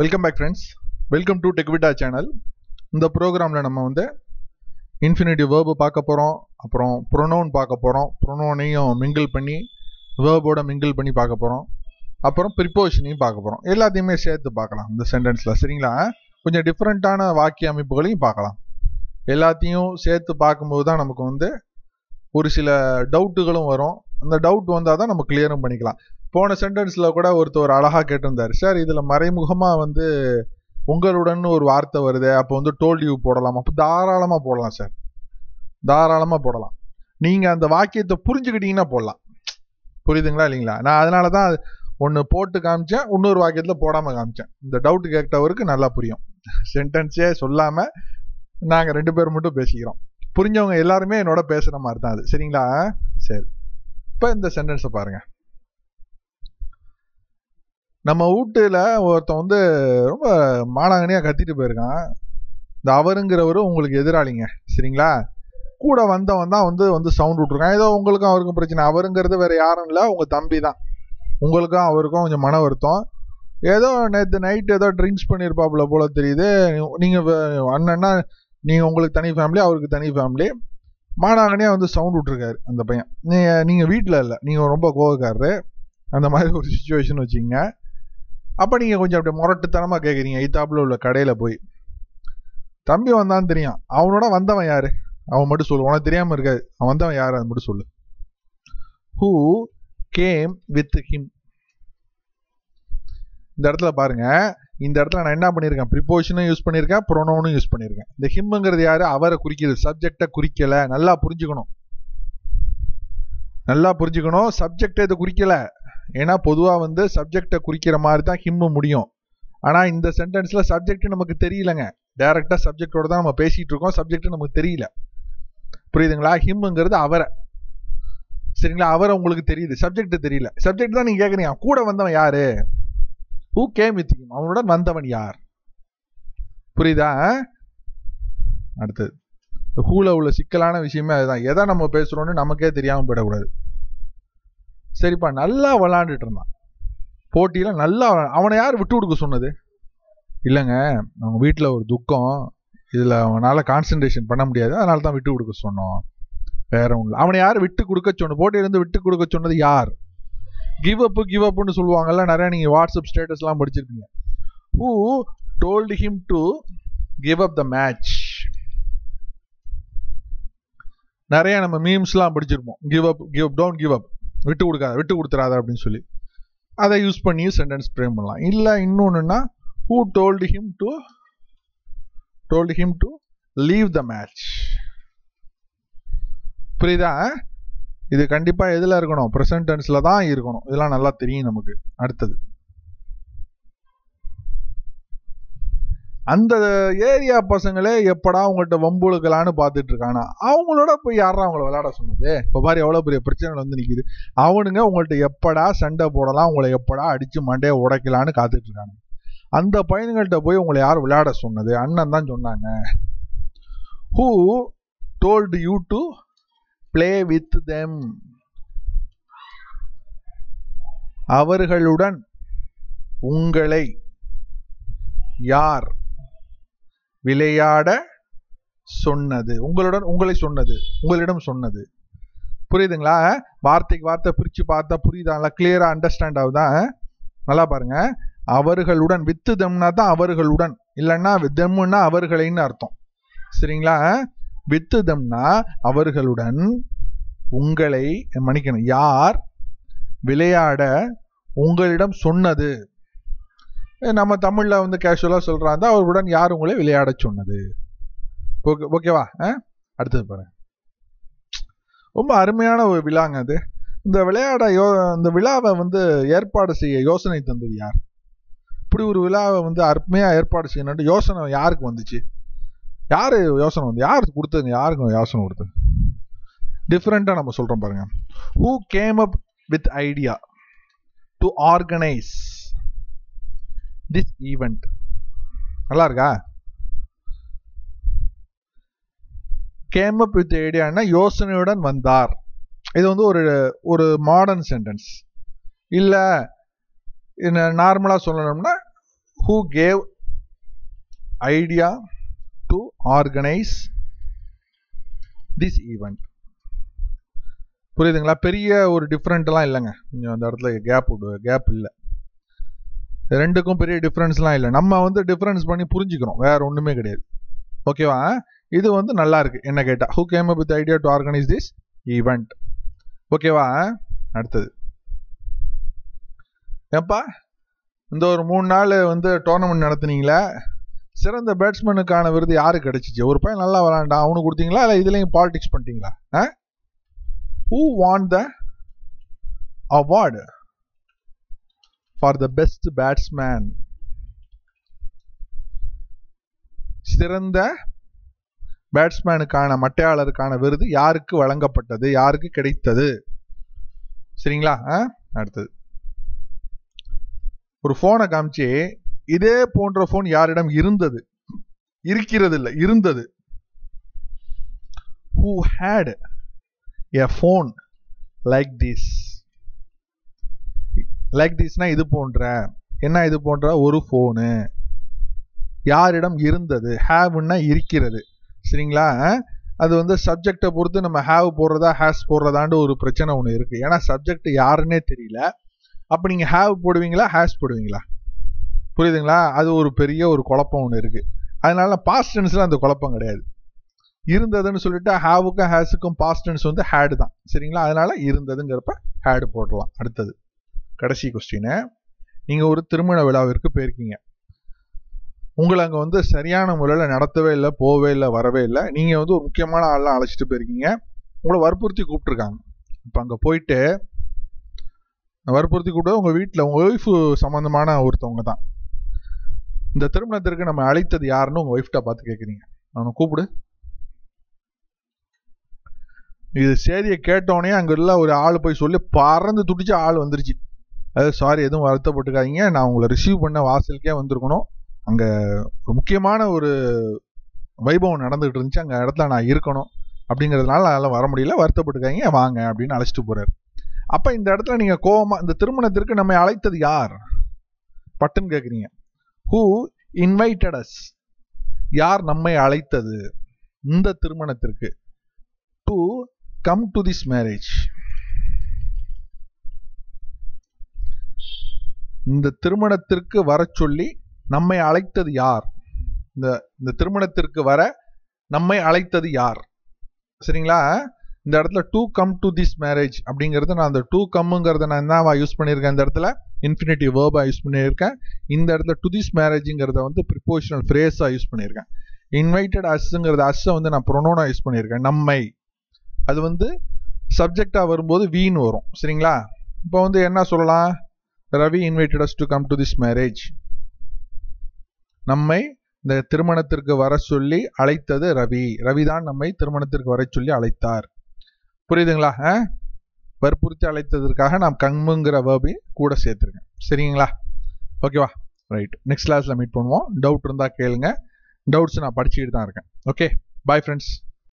welcome back friends welcome to டெக்விட்டா channel இந்த ப்ரோக்ராமில் நம்ம வந்து இன்ஃபினிட்டிவ் வேர்பு பார்க்க போகிறோம் அப்புறம் ப்ரொனவுன் பார்க்க போகிறோம் ப்ரொனவுனையும் மிங்கிள் பண்ணி வேர்போட மிங்கிள் பண்ணி பார்க்க போகிறோம் அப்புறம் ப்ரிப்போஷனையும் பார்க்க போகிறோம் எல்லாத்தையுமே சேர்த்து பார்க்கலாம் இந்த சென்டென்ஸில் சரிங்களா கொஞ்சம் டிஃப்ரெண்ட்டான வாக்கிய அமைப்புகளையும் பார்க்கலாம் எல்லாத்தையும் சேர்த்து பார்க்கும்போது தான் நமக்கு வந்து ஒரு சில டவுட்டுகளும் வரும் அந்த டவுட் வந்தால் தான் நம்ம கிளியரும் பண்ணிக்கலாம் போன சென்டென்ஸில் கூட ஒருத்தர் அழகாக கேட்டிருந்தார் சார் இதில் மறைமுகமாக வந்து உங்களுடன் ஒரு வார்த்தை வருது அப்போ வந்து டோல்ட் யூ போடலாம் அப்போ தாராளமாக போடலாம் சார் தாராளமாக போடலாம் நீங்கள் அந்த வாக்கியத்தை புரிஞ்சுக்கிட்டீங்கன்னா போடலாம் புரியுதுங்களா இல்லைங்களா நான் அதனால தான் ஒன்று போட்டு காமிச்சேன் இன்னொரு வாக்கியத்தில் போடாமல் காமிச்சேன் இந்த டவுட் கேட்டவருக்கு நல்லா புரியும் சென்டென்ஸே சொல்லாமல் நாங்கள் ரெண்டு பேர் மட்டும் பேசிக்கிறோம் புரிஞ்சவங்க எல்லாருமே என்னோட பேசுகிற மாதிரி தான் அது சரிங்களா சரி இப்போ இந்த சென்டென்ஸை பாருங்கள் நம்ம வீட்டுல ஒருத்தன் வந்து ரொம்ப மானாங்கனியாக கத்திட்டு போயிருக்கான் இந்த அவருங்கிறவரு உங்களுக்கு எதிராளிங்க சரிங்களா கூட வந்தவன் தான் வந்து வந்து சவுண்ட் விட்ருக்கான் ஏதோ உங்களுக்கும் அவருக்கும் பிரச்சனை அவருங்கிறது வேற யாரும் இல்லை உங்க தம்பி தான் உங்களுக்கும் அவருக்கும் கொஞ்சம் மன வருத்தம் ஏதோ நேற்று நைட் ஏதோ ட்ரிங்க்ஸ் பண்ணியிருப்பாப்புல போல தெரியுது நீங்கள் அண்ணன்னா நீங்கள் உங்களுக்கு தனி ஃபேமிலி அவருக்கு தனி ஃபேமிலி மானாங்கனியாக வந்து சவுண்ட் விட்ருக்காரு அந்த பையன் நீங்கள் நீங்கள் வீட்டில் இல்லை நீங்கள் ரொம்ப கோவக்காரரு அந்த மாதிரி ஒரு சுச்சுவேஷன் வச்சுங்க அப்போ நீங்கள் கொஞ்சம் அப்படியே முரட்டுத்தனமாக கேட்குறீங்க இத்தாப்புல உள்ள கடையில் போய் தம்பி வந்தான்னு தெரியும் அவனோட வந்தவன் யாரு அவன் மட்டும் சொல்லு உனக்கு தெரியாமல் இருக்காது அவன் வந்தவன் யாரு அது மட்டும் சொல்லு ஹூ கேம் வித் ஹிம் இந்த இடத்துல பாருங்க இந்த இடத்துல நான் என்ன பண்ணியிருக்கேன் ப்ரிப்போஷனும் யூஸ் பண்ணியிருக்கேன் ப்ரொனோனும் யூஸ் பண்ணியிருக்கேன் இந்த ஹிம்ங்கிறது யாரு அவரை குறிக்கிறது சப்ஜெக்டை குறிக்கல நல்லா புரிஞ்சுக்கணும் நல்லா புரிஞ்சுக்கணும் சப்ஜெக்ட் இதை குறிக்கல ஏன்னா பொதுவாக வந்து சப்ஜெக்டை குறிக்கிற மாதிரி தான் ஹிம்மு முடியும் ஆனால் இந்த சென்டென்ஸில் சப்ஜெக்ட் நமக்கு தெரியலங்க டைரக்டாக சப்ஜெக்டோட தான் நம்ம பேசிகிட்டு இருக்கோம் சப்ஜெக்ட் நமக்கு தெரியல புரியுதுங்களா ஹிம்முங்கிறது அவரை சரிங்களா அவரை உங்களுக்கு தெரியுது சப்ஜெக்ட் தெரியல சப்ஜெக்ட் தான் நீங்கள் கேட்குறீங்க கூட வந்தவன் யாரு ஹூ கேம் வித் ஹிம் அவனுடன் வந்தவன் யார் புரியுதா அடுத்தது ஹூல உள்ள சிக்கலான விஷயமே அதுதான் எதை நம்ம பேசுகிறோன்னு நமக்கே தெரியாமல் போயிடக்கூடாது சரிப்பா நல்லா விளாண்டுட்டு இருந்தான் போட்டியில் நல்லா அவனை யார் விட்டு கொடுக்க சொன்னது இல்லைங்க அவங்க வீட்டில் ஒரு துக்கம் இதில் அவனால் கான்சென்ட்ரேஷன் பண்ண முடியாது அதனால தான் விட்டு கொடுக்க சொன்னோம் வேற ஒன்றும் அவனை யார் விட்டு கொடுக்க சொன்ன போட்டியிலேருந்து விட்டு கொடுக்க சொன்னது யார் கிவ் அப் கிவ் அப்னு சொல்லுவாங்கல்ல நிறைய நீங்கள் வாட்ஸ்அப் ஸ்டேட்டஸ்லாம் படிச்சிருப்பீங்க who told him to give up the match நிறைய நம்ம மீம்ஸ்லாம் படிச்சிருப்போம் give up give up don't give up விட்டு கொடுக்காத விட்டு கொடுத்துறாத அப்படின்னு சொல்லி அதை யூஸ் பண்ணி சென்டென்ஸ் ஃப்ரேம் பண்ணலாம் இல்லை இன்னொன்றுன்னா who told him to told him to leave the match புரியுதா இது கண்டிப்பாக எதில் இருக்கணும் ப்ரெசன்ட் டென்ஸில் தான் இருக்கணும் இதெல்லாம் நல்லா தெரியும் நமக்கு அடுத்தது அந்த ஏரியா பசங்களே எப்படா உங்கள்கிட்ட வம்புழுக்கலான்னு பார்த்துட்டு இருக்கானா அவங்களோட போய் யாரா அவங்கள விளையாட சொன்னது இப்போ பாரு எவ்வளோ பெரிய பிரச்சனை வந்து நிற்கிது அவனுங்க உங்கள்கிட்ட எப்படா சண்டை போடலாம் உங்களை எப்படா அடித்து மண்டையை உடைக்கலான்னு காத்துட்டு இருக்காங்க அந்த பையன்கள்ட்ட போய் உங்களை யார் விளையாட சொன்னது அண்ணன் தான் சொன்னாங்க who told you to play with them அவர்களுடன் உங்களை யார் விளையாட சொன்னது உங்களுடன் உங்களை சொன்னது உங்களிடம் சொன்னது புரியுதுங்களா வார்த்தைக்கு வார்த்தை பிரித்து பார்த்தா புரியுதா கிளியரா அண்டர்ஸ்டாண்ட் ஆகுதா நல்லா பாருங்க அவர்களுடன் வித்து தெம்னா தான் அவர்களுடன் இல்லைன்னா தெம்முன்னா அவர்களைன்னு அர்த்தம் சரிங்களா வித்து தெம்னா அவர்களுடன் உங்களை மன்னிக்கணும் யார் விளையாட உங்களிடம் சொன்னது நம்ம தமிழ்ல வந்து கேஷுவலா சொல்றாங்க அவர்களுடன் யார் உங்களை விளையாட சொன்னது ஓகே ஓகேவா அடுத்தது பாருங்க ரொம்ப அருமையான ஒரு விழாங்க அது இந்த விளையாட யோ இந்த விழாவை வந்து ஏற்பாடு செய்ய யோசனை தந்தது யார் இப்படி ஒரு விழாவை வந்து அருமையா ஏற்பாடு செய்யணும்னு யோசனை யாருக்கு வந்துச்சு யாரு யோசனை வந்து யார் கொடுத்தது யாருக்கு யோசனை கொடுத்தது டிஃப்ரெண்டா நம்ம சொல்றோம் பாருங்க who came up with idea to organise this event நல்லா இருக்கா கேம் அப் வித் ஐடியான்னா யோசனையுடன் வந்தார் இது வந்து ஒரு ஒரு மாடர்ன் சென்டென்ஸ் இல்லை நார்மலாக சொல்லணும்னா who gave idea to organise this event புரியுதுங்களா பெரிய ஒரு டிஃப்ரெண்ட்லாம் இல்லைங்க கொஞ்சம் அந்த இடத்துல கேப் கேப் இல்லை ரெண்டுக்கும் பெரிய டிஃப்ரென்ஸ்லாம் இல்லை நம்ம வந்து டிஃப்ரென்ஸ் பண்ணி புரிஞ்சுக்கிறோம் வேற ஒன்றுமே கிடையாது ஓகேவா இது வந்து நல்லா இருக்கு என்ன கேட்டா who came with idea to organise this event ஓகேவா அடுத்தது ஏப்பா இந்த ஒரு மூணு நாள் வந்து டோர்னமெண்ட் நடத்துனீங்களா சிறந்த பேட்ஸ்மேனுக்கான விருது யாருக்கு கிடைச்சிச்சு ஒரு பையன் நல்லா விளாண்டான் அவனுக்கு கொடுத்தீங்களா இல்லை இதுலேயும் பாலிடிக்ஸ் பண்ணிட்டீங்களா ah who won the award for the best batsman சிறந்த பேட்ஸ்மேனுக்கான மட்டையாளருக்கான விருது யாருக்கு வழங்கப்பட்டது யாருக்கு கிடைத்தது சரிங்களா அடுத்தது ஒரு போனை காமிச்சு இதே போன்ற போன் யாரிடம் இருந்தது இருக்கிறது இல்லை இருந்தது who had a phone like this like திஸ்னா இது போன்ற என்ன இது போன்ற ஒரு ஃபோனு யாரிடம் இருந்தது ஹேவ்னா இருக்கிறது சரிங்களா அது வந்து சப்ஜெக்டை பொறுத்து நம்ம ஹேவ் போடுறதா ஹேஸ் போடுறதாண்டு ஒரு பிரச்சனை ஒன்று இருக்கு ஏன்னா சப்ஜெக்ட் யாருன்னே தெரியல அப்போ நீங்கள் ஹேவ் போடுவீங்களா ஹேஸ் போடுவீங்களா புரியுதுங்களா அது ஒரு பெரிய ஒரு குழப்பம் ஒன்று இருக்கு அதனால பாஸ்ட் டென்ஸ்ல அந்த குழப்பம் கிடையாது இருந்ததுன்னு சொல்லிட்டு ஹேவுக்கும் ஹேஸுக்கும் பாஸ்ட் டென்ஸ் வந்து ஹேடு தான் சரிங்களா அதனால இருந்ததுங்கிறப்ப ஹேடு போடலாம் அடுத்தது கடைசி கொஸ்டின் நீங்கள் ஒரு திருமண விழாவிற்கு போயிருக்கீங்க உங்களை அங்கே வந்து சரியான முறையில் நடத்தவே இல்லை போகவே இல்லை வரவே இல்லை நீங்கள் வந்து ஒரு முக்கியமான ஆள்லாம் அழைச்சிட்டு போயிருக்கீங்க உங்களை வற்புறுத்தி கூப்பிட்ருக்காங்க இப்போ அங்கே போயிட்டு வற்புறுத்தி கூப்பிட்டு உங்கள் வீட்டில் உங்கள் ஒய்ஃபு சம்மந்தமான ஒருத்தவங்க தான் இந்த திருமணத்திற்கு நம்ம அழைத்தது யாருன்னு உங்கள் ஒய்ஃப்டா பார்த்து கேட்குறீங்க அவனை கூப்பிடு இது செய்தியை கேட்டோடனே அங்கே உள்ள ஒரு ஆள் போய் சொல்லி பறந்து துடிச்சு ஆள் வந்துருச்சு அது சாரி எதுவும் வருத்தப்பட்டுக்காதீங்க நான் உங்களை ரிசீவ் பண்ண வாசலுக்கே வந்திருக்கணும் அங்கே ஒரு முக்கியமான ஒரு வைபவம் நடந்துகிட்டு இருந்துச்சு அங்கே இடத்துல நான் இருக்கணும் அப்படிங்கிறதுனால அதெல்லாம் வர முடியல வருத்தப்பட்டுக்காதீங்க வாங்க அப்படின்னு அழைச்சிட்டு போறாரு அப்போ இந்த இடத்துல நீங்கள் கோவமா இந்த திருமணத்திற்கு நம்மை அழைத்தது யார் பட்டுன்னு கேட்குறீங்க ஹூ இன்வைட்டட் அஸ் யார் நம்மை அழைத்தது இந்த திருமணத்திற்கு to come to this marriage இந்த திருமணத்திற்கு வர சொல்லி நம்மை அழைத்தது யார் இந்த இந்த திருமணத்திற்கு வர நம்மை அழைத்தது யார் சரிங்களா இந்த இடத்துல to come to this marriage அப்படிங்கிறது நான் அந்த டூ கம்முங்கிறத நான் என்னவா யூஸ் பண்ணியிருக்கேன் இந்த இடத்துல இன்ஃபினிட்டிவ் வேர்பா யூஸ் பண்ணியிருக்கேன் இந்த இடத்துல டு திஸ் மேரேஜுங்கிறத வந்து ப்ரிப்போஷனல் ஃப்ரேஸாக யூஸ் பண்ணியிருக்கேன் இன்வைட்டட் அஸ்ஸுங்கிறத அஸ்ஸை வந்து நான் ப்ரொனோனா யூஸ் பண்ணியிருக்கேன் நம்மை அது வந்து சப்ஜெக்டாக வரும்போது வீண் வரும் சரிங்களா இப்போ வந்து என்ன சொல்லலாம் Ravi invited us to come to this marriage நம்மை இந்த திருமணத்திற்கு வர சொல்லி அழைத்தது ரவி ரவி தான் நம்மை திருமணத்திற்கு வர சொல்லி அழைத்தார் புரியுதுங்களா வற்புறுத்தி அழைத்ததற்காக நாம் கண்முங்கிற வேர்பை கூட சேர்த்துருக்கேன் சரிங்களா ஓகேவா ரைட் நெக்ஸ்ட் கிளாஸில் மீட் பண்ணுவோம் டவுட் இருந்தால் கேளுங்க டவுட்ஸ் நான் படிச்சுக்கிட்டு தான் இருக்கேன் ஓகே பாய் ஃப்ரெண்ட்ஸ்